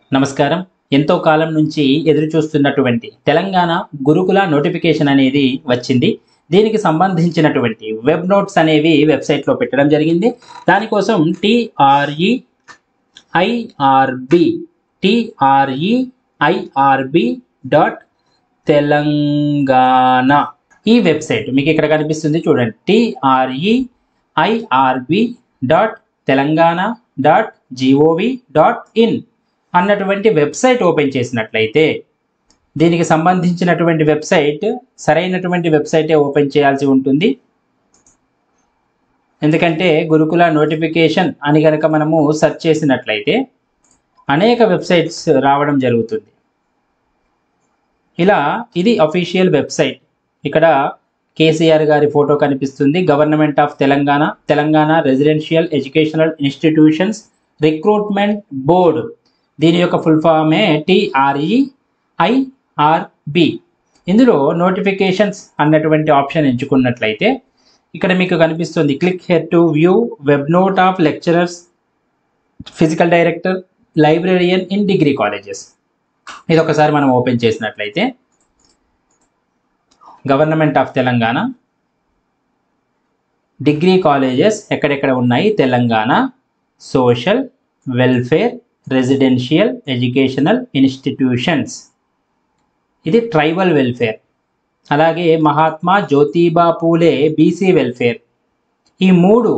నమస్కారం ఎంతో కాలం నుంచి ఎదురు చూస్తున్నటువంటి తెలంగాణ గురుకుల నోటిఫికేషన్ అనేది వచ్చింది దీనికి సంబంధించినటువంటి వెబ్ నోట్స్ అనేవి వెబ్సైట్లో పెట్టడం జరిగింది దానికోసం TRE IRB TRE IRB dot Telangana ఈ వెబ్సైట్ మీకు ఇక్కడ కనిపిస్తుంది చూడండి TRE IRB dot Telangana dot GOV dot in అన్నటువంటి వెబ్సైట్ ఓపెన్ చేసినట్లయితే దీనికి సంబంధించినటువంటి వెబ్సైట్ సరైనటువంటి వెబ్సైటే ఓపెన్ చేయాల్సి ఉంటుంది ఎందుకంటే గురుకుల నోటిఫికేషన్ అని కనుక మనము సెర్చ్ చేసినట్లయితే అనేక వెబ్సైట్స్ రావడం జరుగుతుంది ఇలా ఇది అఫీషియల్ వెబ్సైట్ ఇక్కడ కేసీఆర్ గారి ఫోటో కనిపిస్తుంది government of Telangana Telangana residential educational institutions recruitment board దీని యొక్క ఫుల్ ఫామే టిఆర్ఈ ఐఆర్బి ఇందులో నోటిఫికేషన్స్ అన్నటువంటి ఆప్షన్ ఎంచుకున్నట్లయితే ఇక్కడ మీకు కనిపిస్తుంది click here to view web note of lecturers physical director librarian in degree colleges ఇది ఒకసారి మనం ఓపెన్ చేసినట్లయితే government of Telangana degree colleges ఎక్కడెక్కడ ఉన్నాయి Telangana social welfare residential educational institutions ఇది ట్రైబల్ వెల్ఫేర్ అలాగే మహాత్మా జ్యోతిబా పూలే బీసీ వెల్ఫేర్ ఈ మూడు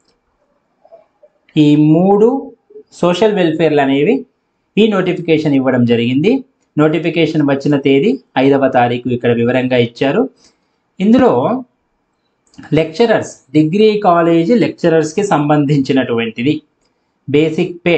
ఈ మూడు సోషల్ వెల్ఫేర్లు అనేవి ఈ నోటిఫికేషన్ ఇవ్వడం జరిగింది నోటిఫికేషన్ వచ్చిన తేదీ ఐదవ తారీఖు ఇక్కడ వివరంగా ఇచ్చారు ఇందులో లెక్చరర్స్ డిగ్రీ కాలేజీ లెక్చరర్స్కి సంబంధించినటువంటిది బేసిక్ పే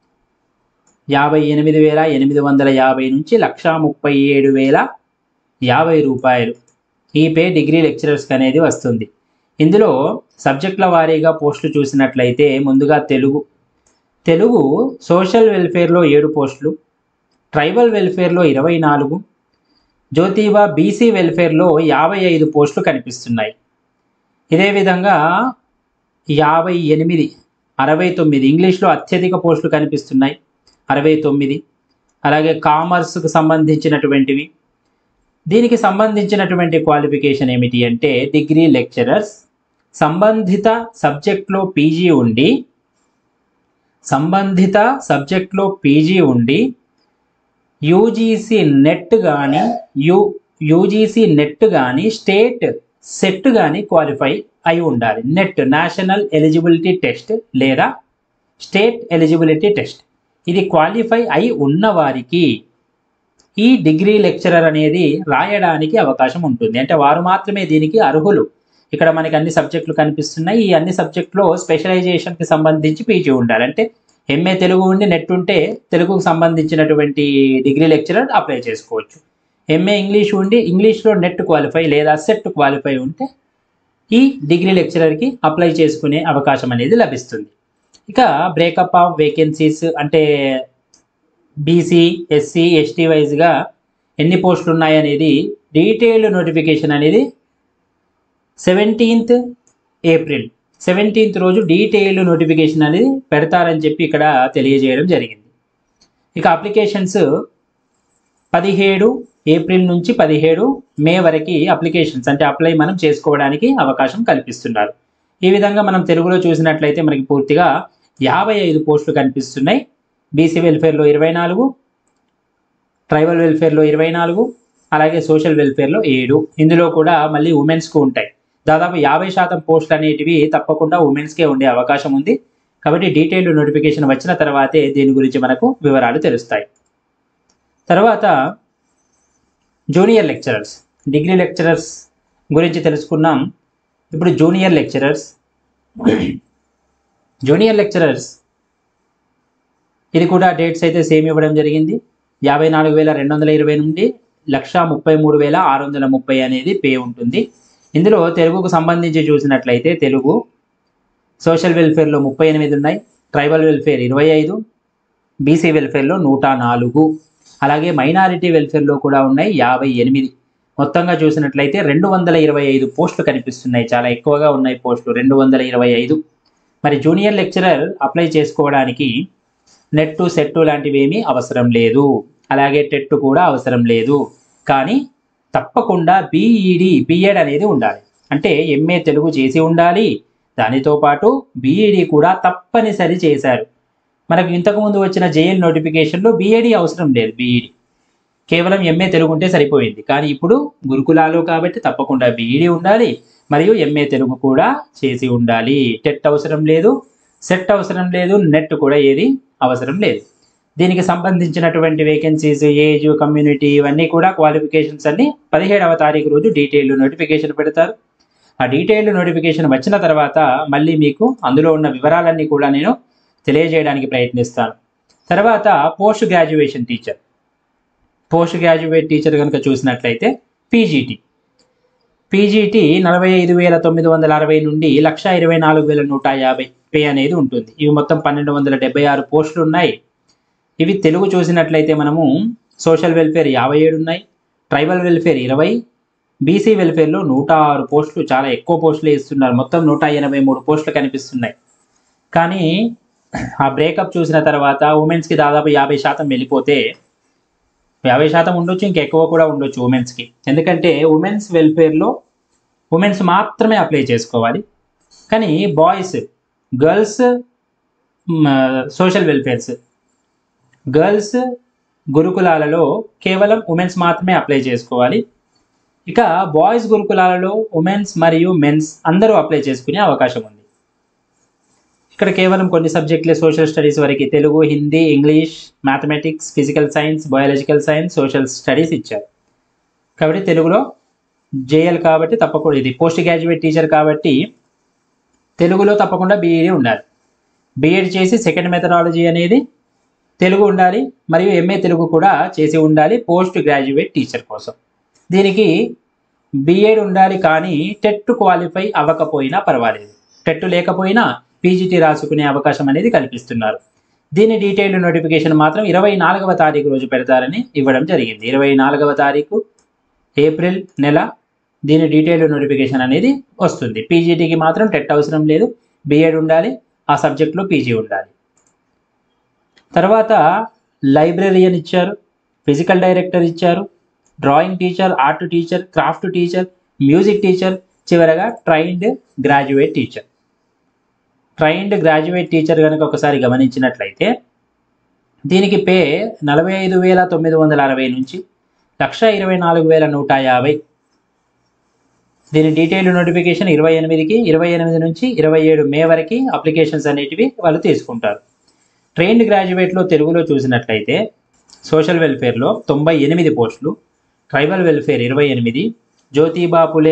యాభై ఎనిమిది వేల ఎనిమిది వందల యాభై నుంచి లక్షా ముప్పై ఏడు వేల యాభై రూపాయలు ఈ పే డిగ్రీ లెక్చరర్స్కి అనేది వస్తుంది ఇందులో సబ్జెక్టుల వారీగా పోస్టులు చూసినట్లయితే ముందుగా తెలుగు తెలుగు సోషల్ వెల్ఫేర్లో ఏడు పోస్టులు ట్రైబల్ వెల్ఫేర్లో ఇరవై నాలుగు జ్యోతిబా బీసీ వెల్ఫేర్లో యాభై ఐదు పోస్టులు కనిపిస్తున్నాయి ఇదే విధంగా యాభై ఎనిమిది అరవై తొమ్మిది ఇంగ్లీష్లో అత్యధిక పోస్టులు కనిపిస్తున్నాయి అరవై తొమ్మిది అలాగే కామర్స్కు సంబంధించినటువంటివి దీనికి సంబంధించినటువంటి క్వాలిఫికేషన్ ఏమిటి అంటే డిగ్రీ లెక్చరర్స్ సంబంధిత సబ్జెక్ట్లో పీజీ ఉండి సంబంధిత సబ్జెక్ట్లో పీజీ ఉండి యూజీసీ నెట్ కానీ యూ యూజీసీ నెట్ కానీ స్టేట్ సెట్ కానీ క్వాలిఫై అయి ఉండాలి నెట్ నేషనల్ ఎలిజిబిలిటీ టెస్ట్ లేదా స్టేట్ ఎలిజిబిలిటీ టెస్ట్ ఇది క్వాలిఫై అయి ఉన్న వారికి ఈ డిగ్రీ లెక్చరర్ అనేది రాయడానికి అవకాశం ఉంటుంది అంటే వారు మాత్రమే దీనికి అర్హులు ఇక్కడ మనకి అన్ని సబ్జెక్టులు కనిపిస్తున్నాయి ఈ అన్ని సబ్జెక్టులో స్పెషలైజేషన్కి సంబంధించి పీజీ ఉండాలి అంటే ఎంఏ తెలుగు ఉండి నెట్ ఉంటే తెలుగుకు సంబంధించినటువంటి డిగ్రీ లెక్చరర్ అప్లై చేసుకోవచ్చు ఎంఏ ఇంగ్లీష్ ఉండి ఇంగ్లీష్లో నెట్ క్వాలిఫై లేదా సెట్ క్వాలిఫై ఉంటే ఈ డిగ్రీ లెక్చరర్కి అప్లై చేసుకునే అవకాశం అనేది లభిస్తుంది ఇక బ్రేకప్ ఆఫ్ వేకెన్సీస్ అంటే బీసీ ఎస్సీ ఎస్టీ వైజ్గా ఎన్ని పోస్టులు ఉన్నాయనేది డీటెయిల్డ్ నోటిఫికేషన్ అనేది సెవెంటీన్త్ ఏప్రిల్ సెవెంటీన్త్ రోజు డీటెయిల్డ్ నోటిఫికేషన్ అనేది పెడతారని చెప్పి ఇక్కడ తెలియజేయడం జరిగింది ఇక అప్లికేషన్స్ పదిహేడు ఏప్రిల్ నుంచి పదిహేడు మే వరకు అప్లికేషన్స్ అంటే అప్లై మనం చేసుకోవడానికి అవకాశం కల్పిస్తున్నారు ఈ విధంగా మనం తెలుగులో చూసినట్లయితే మనకి పూర్తిగా యాభై ఐదు పోస్టులు కనిపిస్తున్నాయి బీసీ వెల్ఫేర్లో ఇరవై నాలుగు ట్రైబల్ వెల్ఫేర్లో ఇరవై నాలుగు అలాగే సోషల్ వెల్ఫేర్లో ఏడు ఇందులో కూడా మళ్ళీ ఉమెన్స్కు ఉంటాయి దాదాపు యాభై శాతం పోస్టులు అనేటివి తప్పకుండా ఉమెన్స్కే ఉండే అవకాశం ఉంది కాబట్టి డీటెయిల్డ్ నోటిఫికేషన్ వచ్చిన తర్వాతే దీని గురించి మనకు వివరాలు తెలుస్తాయి తర్వాత జూనియర్ లెక్చరర్స్ డిగ్రీ లెక్చరర్స్ గురించి తెలుసుకున్నాం ఇప్పుడు జూనియర్ లెక్చరర్స్ జూనియర్ లెక్చరర్స్ ఇది కూడా డేట్స్ అయితే సేమ్ ఇవ్వడం జరిగింది యాభై నాలుగు వేల రెండు వందల ఇరవై నుండి లక్ష ముప్పై మూడు వేల ఆరు వందల ముప్పై అనేది పే ఉంటుంది ఇందులో తెలుగుకు సంబంధించి చూసినట్లయితే తెలుగు సోషల్ వెల్ఫేర్లో ముప్పై ఎనిమిది ఉన్నాయి ట్రైబల్ వెల్ఫేర్ ఇరవై ఐదు బీసీ వెల్ఫేర్లో నూట నాలుగు అలాగే మైనారిటీ వెల్ఫేర్లో కూడా ఉన్నాయి యాభై ఎనిమిది మొత్తంగా చూసినట్లయితే రెండు వందల ఇరవై ఐదు పోస్టులు కనిపిస్తున్నాయి చాలా ఎక్కువగా ఉన్నాయి పోస్టులు రెండు వందల ఇరవై ఐదు మరి జూనియర్ లెక్చరర్ అప్లై చేసుకోవడానికి నెట్టు సెట్టు లాంటివి ఏమీ అవసరం లేదు అలాగే టెట్టు కూడా అవసరం లేదు కానీ తప్పకుండా బీఈడి బిఎడ్ అనేది ఉండాలి అంటే ఎంఏ తెలుగు చేసి ఉండాలి దానితో పాటు బీఈడి కూడా తప్పనిసరి చేశారు మనకు ఇంతకుముందు వచ్చిన జేఎల్ నోటిఫికేషన్లో బీఏడి అవసరం లేదు బీఈడి కేవలం ఎంఏ తెలుగు ఉంటే సరిపోయింది కానీ ఇప్పుడు గురుకులాలు కాబట్టి తప్పకుండా బీఈడి ఉండాలి మరియు ఎంఏ తెలుగు కూడా చేసి ఉండాలి టెట్ అవసరం లేదు సెట్ అవసరం లేదు నెట్ కూడా ఏది అవసరం లేదు దీనికి సంబంధించినటువంటి వేకెన్సీస్ ఏజ్ కమ్యూనిటీ ఇవన్నీ కూడా క్వాలిఫికేషన్స్ అన్ని పదిహేడవ తారీఖు రోజు డీటెయిల్ నోటిఫికేషన్ పెడతారు ఆ డీటెయిల్డ్ నోటిఫికేషన్ వచ్చిన తర్వాత మళ్ళీ మీకు అందులో ఉన్న వివరాలన్నీ కూడా నేను తెలియజేయడానికి ప్రయత్నిస్తాను తర్వాత post graduation teacher post graduate teacher కనుక చూసినట్లయితే పీజీటీ పీజీటీ నలభై ఐదు వేల తొమ్మిది వందల అరవై నుండి లక్ష ఇరవై నాలుగు వేల నూట యాభై పే అనేది ఉంటుంది ఇవి మొత్తం పన్నెండు వందల డెబ్బై ఆరు పోస్టులు ఉన్నాయి ఇవి తెలుగు చూసినట్లయితే మనము సోషల్ వెల్ఫేర్ యాభై ఏడు ఉన్నాయి ట్రైబల్ వెల్ఫేర్ ఇరవై బీసీ వెల్ఫేర్లో నూట ఆరు పోస్టులు చాలా ఎక్కువ పోస్టులు ఇస్తున్నారు మొత్తం నూట ఎనభై మూడు పోస్టులు కనిపిస్తున్నాయి కానీ ఆ బ్రేకప్ చూసిన తర్వాత ఉమెన్స్కి దాదాపు యాభై శాతం వెళ్ళిపోతే యాభై శాతం ఉండొచ్చు ఇంకెక్కువ కూడా ఉండొచ్చు ఉమెన్స్కి ఎందుకంటే ఉమెన్స్ వెల్ఫేర్లో ఉమెన్స్ మాత్రమే అప్లై చేసుకోవాలి కానీ boys girls social welfares girls గురుకులాలలో కేవలం ఉమెన్స్ మాత్రమే అప్లై చేసుకోవాలి ఇక బాయ్స్ గురుకులాలలో ఉమెన్స్ మరియు మెన్స్ అందరూ అప్లై చేసుకునే అవకాశం ఉంది ఇక్కడ కేవలం కొన్ని సబ్జెక్టులే సోషల్ స్టడీస్ వరకు Telugu Hindi English mathematics physical science biological science social studies ఇచ్చారు కాబట్టి తెలుగులో జేఎల్ కాబట్టి తప్పకుండా ఇది పోస్ట్ గ్రాడ్యుయేట్ టీచర్ కాబట్టి తెలుగులో తప్పకుండా బీఈడీ ఉండాలి బీఎడ్ చేసి సెకండ్ మెథడాలజీ అనేది తెలుగు ఉండాలి మరియు ఎంఏ తెలుగు కూడా చేసి ఉండాలి పోస్ట్ గ్రాడ్యుయేట్ టీచర్ కోసం దీనికి బీఎడ్ ఉండాలి కానీ టెట్ క్వాలిఫై అవ్వకపోయినా పర్వాలేదు టెట్ లేకపోయినా పీజీటీ రాసుకునే అవకాశం అనేది కల్పిస్తున్నారు దీని డీటెయిల్డ్ నోటిఫికేషన్ మాత్రం ఇరవై నాలుగవ తారీఖు రోజు పెడతారని ఇవ్వడం జరిగింది ఇరవై నాలుగవ తారీఖు ఏప్రిల్ నెల దీని డీటెయిల్డ్ నోటిఫికేషన్ అనేది వస్తుంది పీజీటీకి మాత్రం టెట్ అవసరం లేదు బీఎడ్ ఉండాలి ఆ సబ్జెక్ట్లో పీజీ ఉండాలి తర్వాత లైబ్రరీయన్ ఇచ్చారు ఫిజికల్ డైరెక్టర్ ఇచ్చారు drawing teacher art teacher craft teacher music teacher చివరగా trained graduate teacher trained graduate teacher కనుక ఒకసారి గమనించినట్లయితే దీనికి పే నలభై ఐదు వేల తొమ్మిది వందల అరవై నుంచి లక్ష ఇరవై నాలుగు వేల నూట యాభై దీని డీటెయిల్ నోటిఫికేషన్ ఇరవై ఎనిమిదికి ఇరవై ఎనిమిది నుంచి ఇరవై ఏడు మే వరకు అప్లికేషన్స్ అనేటివి వాళ్ళు తీసుకుంటారు ట్రైన్డ్ గ్రాడ్యుయేట్లో తెలుగులో చూసినట్లయితే సోషల్ వెల్ఫేర్లో తొంభై ఎనిమిది పోస్టులు ట్రైబల్ వెల్ఫేర్ ఇరవై ఎనిమిది జ్యోతిబా పులే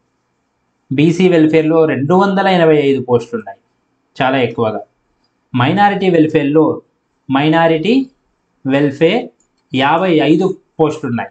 బీసీ వెల్ఫేర్లో రెండు వందల ఎనభై ఐదు పోస్టులు ఉన్నాయి చాలా ఎక్కువగా మైనారిటీ వెల్ఫేర్లో మైనారిటీ వెల్ఫేర్ యాభై ఐదు పోస్టులు ఉన్నాయి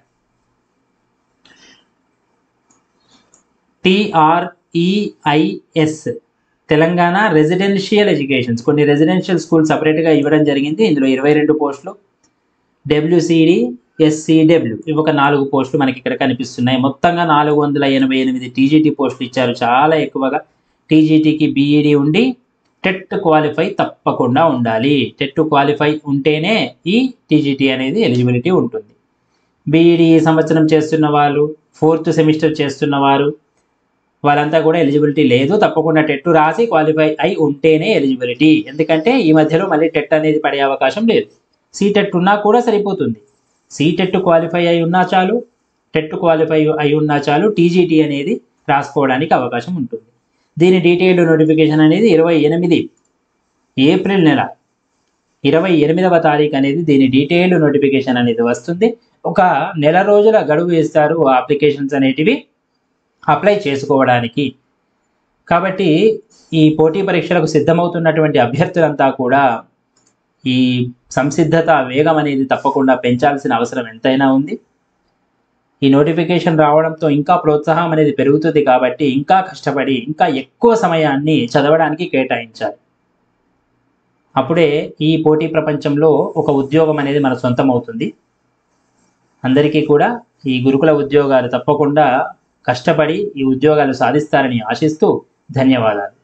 టిఆర్ఈఐఎస్ తెలంగాణ రెసిడెన్షియల్ ఎడ్యుకేషన్స్ కొన్ని రెసిడెన్షియల్ స్కూల్ సపరేట్గా ఇవ్వడం జరిగింది ఇందులో ఇరవై రెండు పోస్టులు డబ్ల్యూసిడి ఎస్సిడబ్ల్యూ ఇవి ఒక నాలుగు పోస్టులు మనకి ఇక్కడ కనిపిస్తున్నాయి మొత్తంగా నాలుగు వందల ఎనభై ఎనిమిది టీజీటీ పోస్టులు ఇచ్చారు చాలా ఎక్కువగా టీజీటీకి బీఈడి ఉండి టెట్ క్వాలిఫై తప్పకుండా ఉండాలి టెట్ క్వాలిఫై ఉంటేనే ఈ టీజీటీ అనేది ఎలిజిబిలిటీ ఉంటుంది బీఈడి ఈ సంవత్సరం చేస్తున్న వాళ్ళు ఫోర్త్ సెమిస్టర్ చేస్తున్న వారు వాళ్ళంతా కూడా ఎలిజిబిలిటీ లేదు తప్పకుండా టెట్ రాసి క్వాలిఫై అయి ఉంటేనే ఎలిజిబిలిటీ ఎందుకంటే ఈ మధ్యలో మళ్ళీ టెట్ అనేది పడే అవకాశం లేదు సీటెట్ ఉన్నా కూడా సరిపోతుంది సీటెట్ క్వాలిఫై అయి ఉన్నా చాలు టెట్ క్వాలిఫై అయి ఉన్నా చాలు టీజీటీ అనేది రాసుకోవడానికి అవకాశం ఉంటుంది దీని డీటెయిల్డ్ నోటిఫికేషన్ అనేది ఇరవై ఎనిమిది ఏప్రిల్ నెల ఇరవై ఎనిమిదవ తారీఖు అనేది దీని డీటెయిల్డ్ నోటిఫికేషన్ అనేది వస్తుంది ఒక నెల రోజుల గడువు ఇస్తారు ఆ అప్లికేషన్స్ అనేటివి అప్లై చేసుకోవడానికి కాబట్టి ఈ పోటీ పరీక్షలకు సిద్ధమవుతున్నటువంటి అభ్యర్థులంతా కూడా ఈ సంసిద్ధత వేగం అనేది తప్పకుండా పెంచాల్సిన అవసరం ఎంతైనా ఉంది ఈ నోటిఫికేషన్ రావడంతో ఇంకా ప్రోత్సాహం అనేది పెరుగుతుంది కాబట్టి ఇంకా కష్టపడి ఇంకా ఎక్కువ సమయాన్ని చదవడానికి కేటాయించాలి అప్పుడే ఈ పోటీ ప్రపంచంలో ఒక ఉద్యోగం అనేది మన సొంతం అవుతుంది అందరికీ కూడా ఈ గురుకుల ఉద్యోగాలు తప్పకుండా కష్టపడి ఈ ఉద్యోగాలు సాధిస్తారని ఆశిస్తూ ధన్యవాదాలు